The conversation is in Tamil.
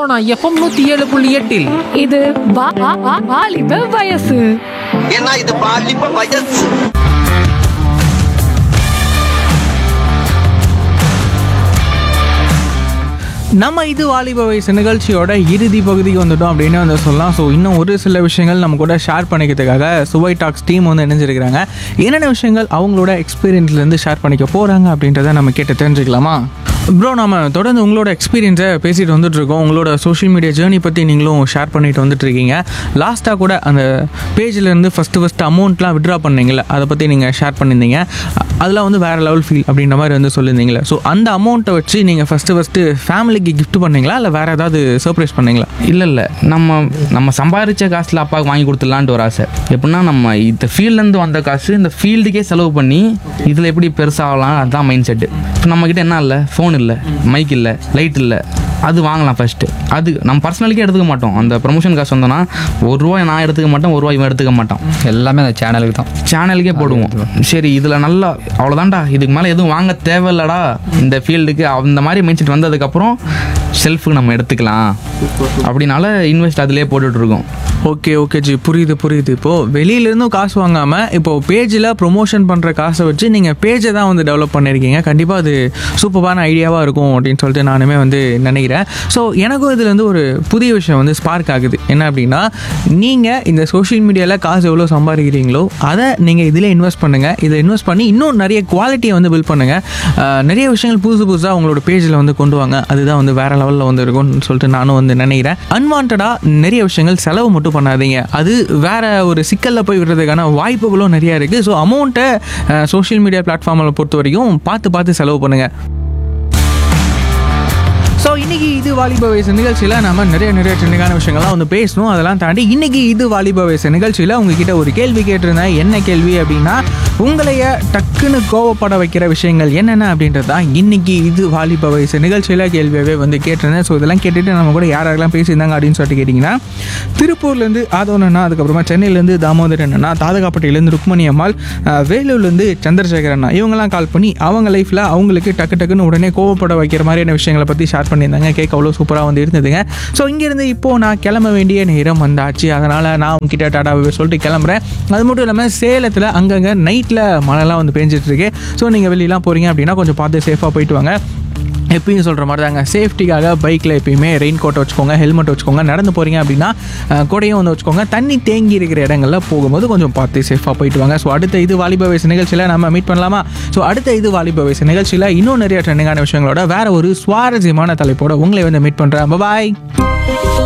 சோனா எஃப்எம் நூத்தி ஏழு புள்ளி எட்டில் இது வா- வா- வா- வாலிப வயசு ஏன்னா இது பாலிப்ப வயசு நம்ம இது வாலிப வயசு நிகழ்ச்சியோட இறுதி பகுதிக்கு வந்துட்டோம் அப்படின்னு வந்து சொல்லலாம் ஸோ இன்னும் ஒரு சில விஷயங்கள் நம்ம கூட ஷேர் பண்ணிக்கிறதுக்காக சுவை டாக்ஸ் டீம் வந்து இணைஞ்சிருக்கிறாங்க என்னென்ன விஷயங்கள் அவங்களோட எக்ஸ்பீரியன்ஸ்லேருந்து ஷேர் பண்ணிக்க போகிறாங்க அப்படின்றத நம்ம கேட்டு தெரிஞ்சுக்கலாமா ப்ரோ நம்ம தொடர்ந்து உங்களோட எக்ஸ்பீரியன்ஸை பேசிட்டு வந்துட்டு இருக்கோம் உங்களோட சோஷியல் மீடியா ஜேர்னி பற்றி நீங்களும் ஷேர் பண்ணிட்டு வந்துட்டு இருக்கீங்க லாஸ்ட்டாக கூட அந்த பேஜ்லேருந்து ஃபஸ்ட்டு ஃபஸ்ட்டு அமௌண்ட்லாம் விட்ரா பண்ணீங்களே அதை பற்றி நீங்கள் ஷேர் பண்ணியிருந்தீங்க அதெல்லாம் வந்து வேறு லெவல் ஃபீல் அப்படின்ற மாதிரி வந்து சொல்லியிருந்தீங்களே ஸோ அந்த அமௌண்ட்டை வச்சு நீங்கள் ஃபஸ்ட்டு ஃபஸ்ட்டு ஃபேமிலிக்கு gift பண்ணீங்களா இல்லை வேறு ஏதாவது சர்ப்ரைஸ் பண்ணீங்களா இல்லை இல்லை நம்ம நம்ம சம்பாதிச்ச காசில் அப்பாவுக்கு வாங்கி கொடுத்துடலான்ட்டு ஒரு ஆசை எப்படின்னா நம்ம இந்த ஃபீல்ட்லேருந்து வந்த காசு இந்த ஃபீல்டுக்கே செலவு பண்ணி இதில் எப்படி பெருசாகலாம் அதுதான் மைண்ட் செட்டு இப்போ நம்மக்கிட்ட என்ன இல்லை ஃபோன் இல்லை மைக் இல்லை லைட் இல்லை அது வாங்கலாம் ஃபஸ்ட்டு அது நம்ம பர்சனலுக்கே எடுத்துக்க மாட்டோம் அந்த ப்ரொமோஷன் காசு வந்தோன்னா ஒரு ரூபாய் நான் எடுத்துக்க மாட்டேன் ஒரு ரூபாய் இவன் எடுத்துக்க மாட்டான் எல்லாமே அந்த சேனலுக்கு தான் சேனலுக்கே போடுவோம் சரி இதில் நல்லா அவ்வளோதான்டா இதுக்கு மேலே எதுவும் வாங்க தேவையில்லடா இந்த ஃபீல்டுக்கு அந்த மாதிரி மைண்ட் செட் வந்ததுக்கப்புறம் செல்ஃபுக்கு நம்ம எடுத்துக்கலாம் அப்படினால இன்வெஸ்ட் அதிலே போட்டுட்ருக்கோம் ஓகே ஓகே ஜி புரியுது புரியுது இப்போது வெளியிலேருந்தும் காசு வாங்காமல் இப்போது பேஜில் ப்ரொமோஷன் பண்ணுற காசை வச்சு நீங்கள் பேஜை தான் வந்து டெவலப் பண்ணியிருக்கீங்க கண்டிப்பாக அது சூப்பரான ஐடியாவாக இருக்கும் அப்படின்னு சொல்லிட்டு நானுமே வந்து நினைக்கிறேன் ஸோ எனக்கும் இதுல இருந்து ஒரு புதிய விஷயம் வந்து ஸ்பார்க் ஆகுது என்ன அப்படின்னா நீங்கள் இந்த சோஷியல் மீடியாவில் காசு எவ்வளோ சம்பாதிக்கிறீங்களோ அதை நீங்கள் இதில் இன்வெஸ்ட் பண்ணுங்கள் இதை இன்வெஸ்ட் பண்ணி இன்னும் நிறைய குவாலிட்டியை வந்து பில்ட் பண்ணுங்கள் ஆஹ் நிறைய விஷயங்கள் புதுசு புதுசாக உங்களோட பேஜில் வந்து கொண்டு வாங்க அதுதான் வந்து வேறு லெவலில் வந்து இருக்கும்னு சொல்லிட்டு நானும் வந்து நினைக்கிறேன் அன்வான்டாக நிறைய விஷயங்கள் செலவு மட்டும் பண்ணாதீங்க அது வேற ஒரு சிக்கலில் போய் விடுறதுக்கான வாய்ப்புகளும் நிறையா இருக்குது ஸோ அமௌண்ட்டை சோஷியல் மீடியா பிளாட்ஃபார்மில் பொறுத்த வரைக்கும் பார்த்து பார்த்து செலவு பண்ணுங்கள் ஸோ இன்னைக்கு இது வாலிப வயசு நிகழ்ச்சியில் நம்ம நிறைய நிறைய ட்ரெண்டிங்கான விஷயங்கள்லாம் வந்து பேசணும் அதெல்லாம் தாண்டி இன்னைக்கு இது வாலிப வயசு நிகழ்ச்சியில் உங்ககிட்ட ஒரு கேள்வி கேட்டிருந்தேன் என்ன கேள்வி அப்படின்னா உங்களைய டக்குன்னு கோவப்பட வைக்கிற விஷயங்கள் என்னென்ன அப்படின்றது தான் இன்னைக்கு இது வாலிப வயசு நிகழ்ச்சியில் கேள்வியாகவே வந்து கேட்டிருந்தேன் ஸோ இதெல்லாம் கேட்டுட்டு நம்ம கூட யார் யாரெல்லாம் பேசியிருந்தாங்க அப்படின்னு சொல்லிட்டு கேட்டிங்கன்னா திருப்பூர்லேருந்து ஆதவனண்ணா அதுக்கப்புறமா சென்னையிலேருந்து தாமோதரன் அண்ணா தாதகாப்பட்டியிலேருந்து ருக்மணி அம்மாள் அஹ், வேலூர்லேருந்து சந்திரசேகர் அண்ணா இவங்கெல்லாம் கால் பண்ணி அவங்க லைஃப்பில் அவங்களுக்கு டக்கு டக்குன்னு உடனே கோவப்பட வைக்கிற மாதிரியான விஷயங்களை பற்றி ஷேர் பண்ணியிருந்தாங்க கேட்க அவ்வளோ சூப்பராக வந்து இருந்ததுங்க ஸோ இங்கேருந்து இப்போது நான் கிளம்ப வேண்டிய நேரம் வந்தாச்சு அதனால் நான் உங்ககிட்ட டாடா bye bye சொல்லிட்டு கிளம்புறேன் அது மட்டும் இல்லாமல் சேலத்தில் அங்கங்கே நைட்டில் மழைலாம் வந்து பேஞ்சிட்டு இருக்கு ஸோ நீங்கள் வெளியெல்லாம் போகிறீங்க அப்படின்னா கொஞ்சம் பார்த்து சேஃபாக போயிட்டு வாங்க எப்பயும் சொல்கிற மாதிரி தாங்க சேஃப்டிக்காக பைக்கில் எப்பயுமே ரெயின் கோட்டை வச்சுக்கோங்க ஹெல்மெட் வச்சுக்கோங்க நடந்து போகிறீங்க அப்படின்னா அஹ், கொடையும் வந்து வச்சுக்கோங்க தண்ணி தேங்கி இருக்கிற இடங்கள்ல போகும்போது கொஞ்சம் பார்த்து சேஃபாக போயிட்டு வாங்க ஸோ அடுத்த இது வாலிப வயசு நிகழ்ச்சியில் நம்ம மீட் பண்ணலாமா ஸோ அடுத்த இது வாலிப வயசு நிகழ்ச்சியில் இன்னும் நிறைய ட்ரெண்டிங்கான விஷயங்களோட வேற ஒரு சுவாரஸ்யமான தலைப்போட உங்களை வந்து மீட் பண்ணுறேன் பாய்